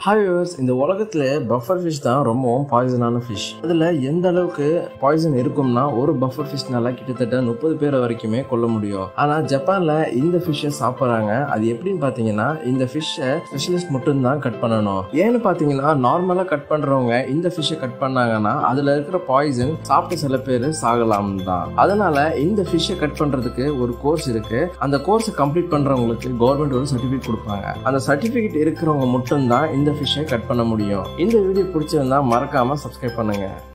hi viewers இந்த உலகத்துல buffer fish தான் ரொம்பவும் பாய்சனான ஃபிஷ் அதுல எந்த அளவுக்கு பாய்சன் இருக்கும்னா ஒரு பஃபர் ஃபிஷ்னால கிட்டத்தட்ட முப்பது பேரை வரைக்குமே கொல்ல முடியும் ஆனா ஜப்பான்ல இந்த ஃபிஷ்ஷை சாப்பிட்றாங்க அது எப்படின்னு பாத்தீங்கன்னா இந்த ஃபிஷ்ஷை ஸ்பெஷலிஸ்ட் மட்டும்தான் கட் பண்ணணும் ஏன்னு பாத்தீங்கன்னா நார்மலா கட் பண்றவங்க இந்த ஃபிஷ்ஷை கட் பண்ணாங்கன்னா அதுல இருக்கிற பாய்சன் சாப்பிட்ட சில பேர் சாகலாம் தான் அதனால இந்த ஃபிஷ்ஷை கட் பண்றதுக்கு ஒரு கோர்ஸ் இருக்கு அந்த கோர்ஸை கம்ப்ளீட் பண்றவங்களுக்கு கவர்மெண்ட் ஒரு சர்டிஃபிகேட் கொடுப்பாங்க அந்த சர்டிஃபிகேட் இருக்கிறவங்க மட்டும்தான் இந்த ஃபிஷ்ஷை கட் பண்ண முடியும் இந்த வீடியோ பிடிச்சிருந்தா மறக்காம சப்ஸ்கிரைப் பண்ணுங்க